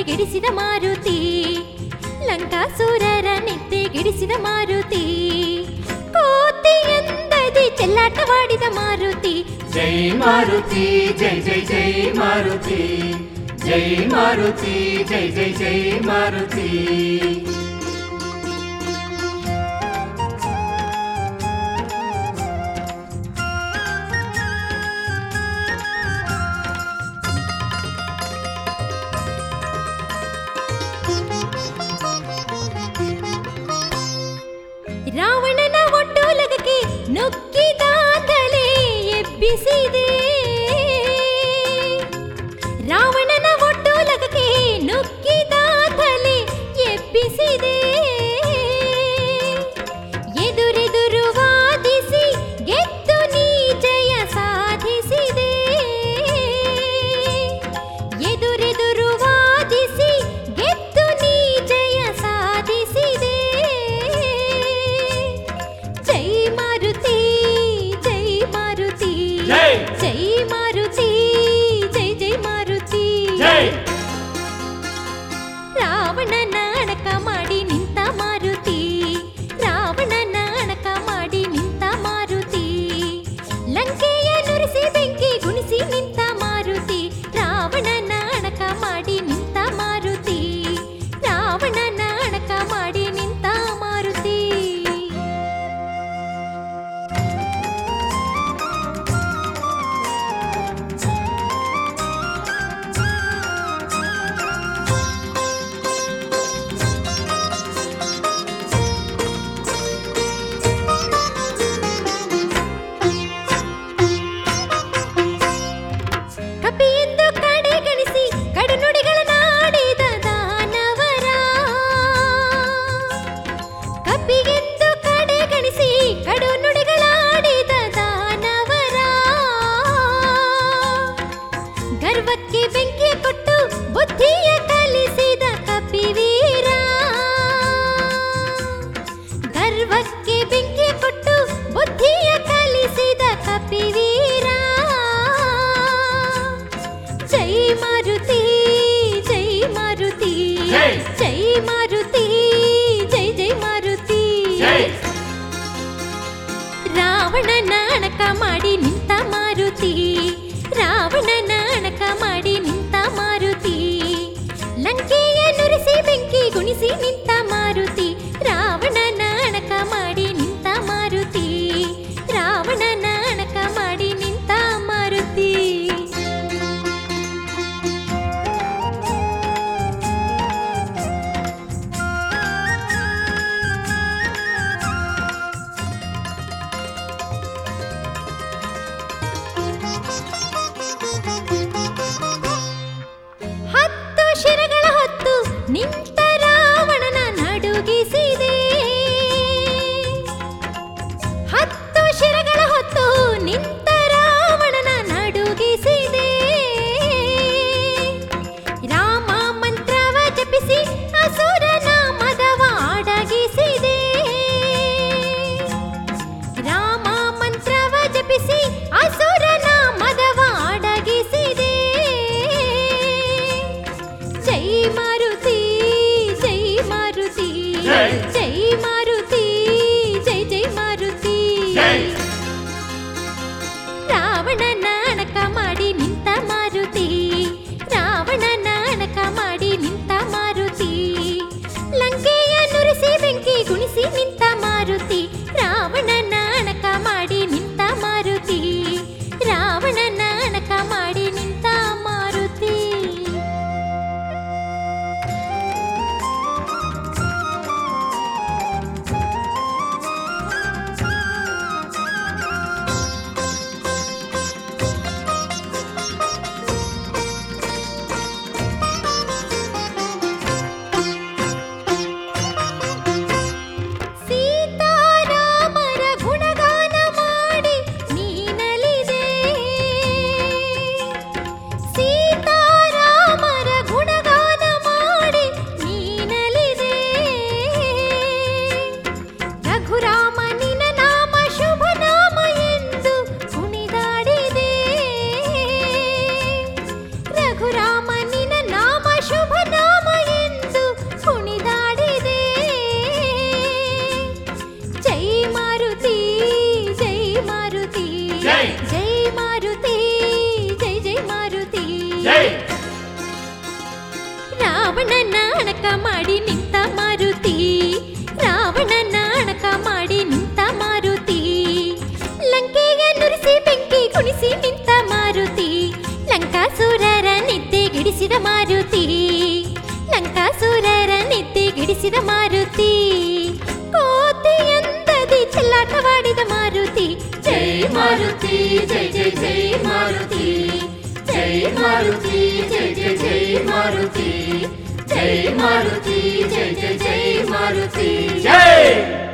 ನೆತ್ತೆಗಿಡಿಸಿದ ಮಾರುತಿ ಲಂಕಾಸುರರ ನೆತ್ತೆಗಿಡಿಸಿದ ಮಾರುತಿ ಕೋತಿ ಎಂದದಿ ಚೆಲ್ಲಾಟವಾಡಿದ ಮಾರುತಿ ಜೈ ಮಾರುತಿ ಜೈ ಜೈ ಜೈ ಮಾರುತಿ ಜೈ ಮಾರುತಿ ಜೈ ಜೈ ಜೈ ಮಾರುತಿ ರಾವಣನ ಒಟ್ಟೋಲಗಕ್ಕೆ ನುಗ್ಗಿದಾಗಲೇ ಎಬ್ಬಿಸಿದೆ ರಾವಣನ ಒಟ್ಟೋಲಗಕ್ಕೆ ನುಗ್ಗಿದಾಗಲೇ ಎಬ್ಬಿಸಿದೆ ಎದುರೆದುರು ವಾದಿಸಿ ಗೆದ್ದು ನೀ ಜಯ ಸಾಧಿಸಿದೆ ಎದುರೆದುರು ವಾದಿಸಿ ಗೆದ್ದು ನೀ ಜಯ ಸಾಧಿಸಿದೆ ಜೈ ಮಾರುತಿ ಜೈ ಮಾರುತಿ ಜೈ! ಜೈ ಮಾರುತಿ ಜೈ ಜೈ ಮಾರುತಿ ಜೈ ರಾವಣನ ಅಣಕ ಮಾಡಿ ನಿಂತ ಮಾರುತಿ ರಾವಣನ ಅಣಕ ಮಾಡಿ ನಿಂತ ಮಾರುತಿ ಲಂಕೆಯ ನುರಿಸಿ ಬೆಂಕಿ ಗುಣಿಸಿ ನಿಂತ ಮಾರುತಿ ರಾವಣನ ಅಣಕ ಮಾಡಿ ನಿಂತ ಮಾರುತಿ ರಾವಣನ ಅಣಕ ಮಾಡಿ ನಿಂತ ಮಾರುತಿ ಕಪಿಯೆಂದು ಕಡೆಗಣಿಸಿ ಕಡುನುಡಿಗಳನ್ನಾಡಿದ ದಾನವರ ಕಪಿಗೆಂದು ಕಡೆಗಣಿಸಿ ಕಡುನುಡಿಗಳಾಡಿದ ದಾನವರ ಗರ್ವಕ್ಕೆ ಬೆಂಕಿ ಕೊಟ್ಟು ಬುದ್ಧಿಯ ಕಲಿಸಿದ ಕಪಿವೀರ ಗರ್ವಕ್ಕೆ ಬೆಂಕಿ ಕೊಟ್ಟು ಬುದ್ಧಿಯ ಕಲಿಸಿದ ಕಪಿವೀರ ಜೈ ಮಾರುತಿ ಜೈ ಮಾರುತಿ ಜೈ! ಜೈ ಮಾರುತಿ ಜೈ ಜೈ ಮಾರುತಿ ಜೈ ರಾವಣನ ಅಣಕ ಮಾಡಿ ನಿಂತ ಮಾರುತಿ ರಾವಣನ ಅಣಕ ಮಾಡಿ ನಿಂತ ಮಾರುತಿ ಲಂಕೆಯ ನುರಿಸಿ ಬೆಂಕಿ ಗುಣಿಸಿ ನಿಂತ ಮಾರುತಿ ರಾವಣನ ಅಣಕ ಮಾಡಿ ನಿಂತ ಮಾರುತಿ ರಾವಣನ ಅಣಕ ಮಾಡಿ ನಿಂತ ಮಾರುತಿ ಮಾರುತಿ ಲಂಕಾಸುರರ ನಿದ್ದೆಗೆಡಿಸಿದ ಮಾರುತಿ ಕೋತಿಯಂದದಿ ಚೆಲ್ಲಾಟವಾಡಿದ ಮಾರುತಿ ಜೈ ಮಾರುತಿ ಜೈ ಜೈ ಜೈ ಮಾರುತಿ ಜೈ ಮಾರುತಿ ಜೈ ಜೈ ಜೈ ಮಾರುತಿ ಜೈ ಮಾರುತಿ ಜೈ ಜೈ ಜೈ ಮಾರುತಿ ಜೈ